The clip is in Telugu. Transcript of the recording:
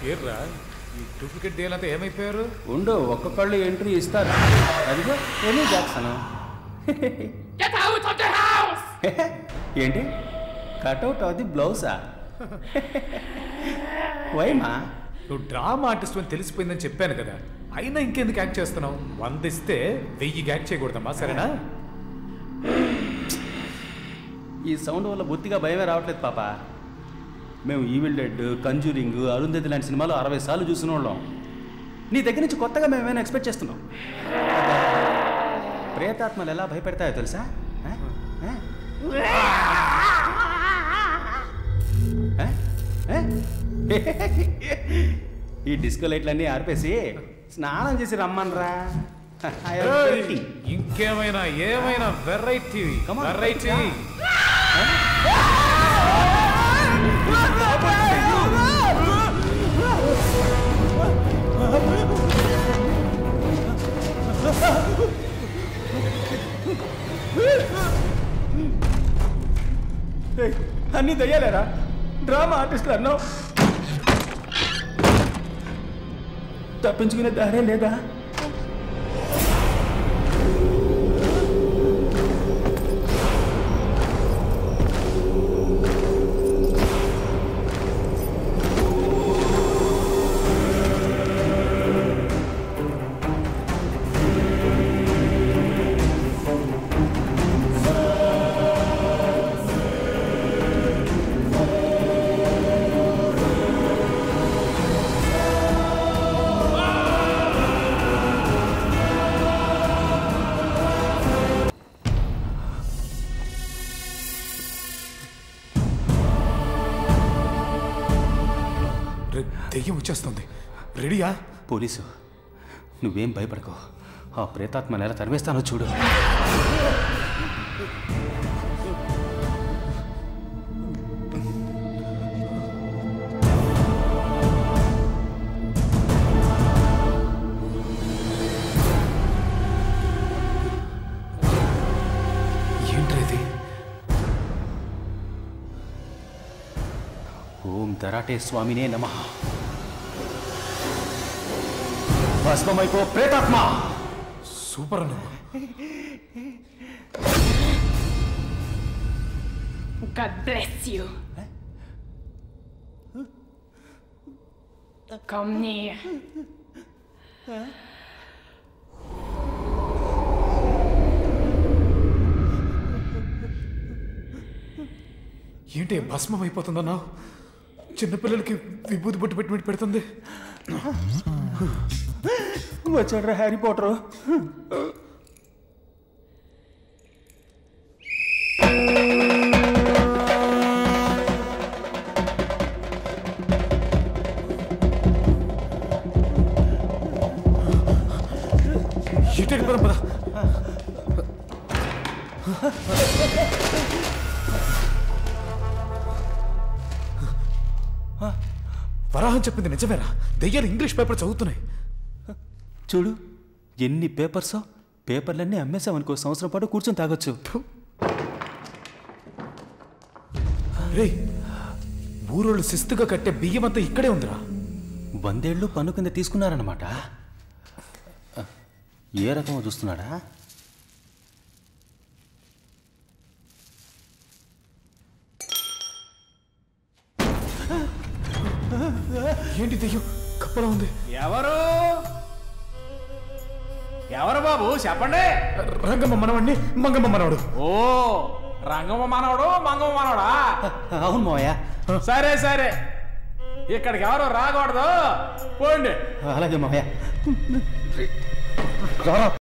ఏర్రా ఈ డూప్లికేట్ డీల్ ఏమైపోయారు ఉండు ఒక్కొక్కళ్ళు ఎంట్రీ ఇస్తారు అదిగో Annie Jackson Get out of the house! ఏంటి కట్అవుట్ అది బ్లౌజా వైమా నువ్వు డ్రామా ఆర్టిస్ట్ అని తెలిసిపోయిందని చెప్పాను కదా అయినా ఇంకెందుకు యాక్ట్ చేస్తున్నావు వంద ఇస్తే వెయ్యి యాక్ట్ చేయకూడదమ్మా సరేనా ఈ సౌండ్ వల్ల బొత్తిగా భయమే రావట్లేదు పాప మేము ఈవిల్ డెడ్ కంజూరింగ్ అరుంధతి లాంటి సినిమాలు అరవై సార్లు చూసిన వాళ్ళం నీ దగ్గర నుంచి కొత్తగా మేము ఏమైనా ఎక్స్పెక్ట్ చేస్తున్నాం ప్రేతాత్మలు ఎలా భయపెడతాయో తెలుసా ఆ? ఆ? ఆ? ఆ? ఈ డిస్కో లైట్లన్నీ ఆర్పేసి స్నానం చేసి రమ్మనరా I am ఏయ్, waiting. ఇంకేమైనా ఏమైనా వెరైటీ Come on, వెరైటీ ఏయ్, అన్నీ దయ్యాలేరా డ్రామా ఆర్టిస్టులు అన్నావు తప్పించుకునే దారే లేదా రే, దెయ్యం వచ్చేస్తుంది రెడీయా పోలీసు నువ్వేం భయపడకో ఆ ప్రేతాత్మను ఎలా తరివేస్తానో చూడు ఏంట్రా ఇది ఓం దరాటే స్వామినే నమ భస్మమైపో ప్రేతాత్మ సూపర్ అన్న God bless you. Come near. ఏంటి భస్మం అయిపోతుందన్నా చిన్నపిల్లలకి విభూతి బొట్టు పెట్టి పెడుతుంది వచ్చాడ్రా హ్యారీ పోటరు ఇటు పద పద వరాహం చెప్పింది నిజమేనా దెయ్యాలు ఇంగ్లీష్ పేపర్ చదువుతున్నాయి చూడు ఎన్ని పేపర్సో పేపర్లన్నీ అమ్మేసామనుకో సంవత్సరం పాటు కూర్చొని తాగొచ్చు రే ఊరోళ్ళు శిస్తుగా కట్టే బియ్యం అంతా ఇక్కడే ఉందిరా వందేళ్ళు పన్ను కింద తీసుకున్నారన్నమాట ఏ రకమో చూస్తున్నాడా ఏంటి దెయ్యం కప్పలా ఉంది ఎవరు ఎవరు బాబు చెప్పండి రంగమ్మ మనవాడిని మంగమ్మ మనవాడు ఓ రంగమ్మ మనవడు మంగమ్మ మనవడా అవును మోయా సరే సరే ఇక్కడికి ఎవరు రాకూడదు పోండి అలాగే మోయా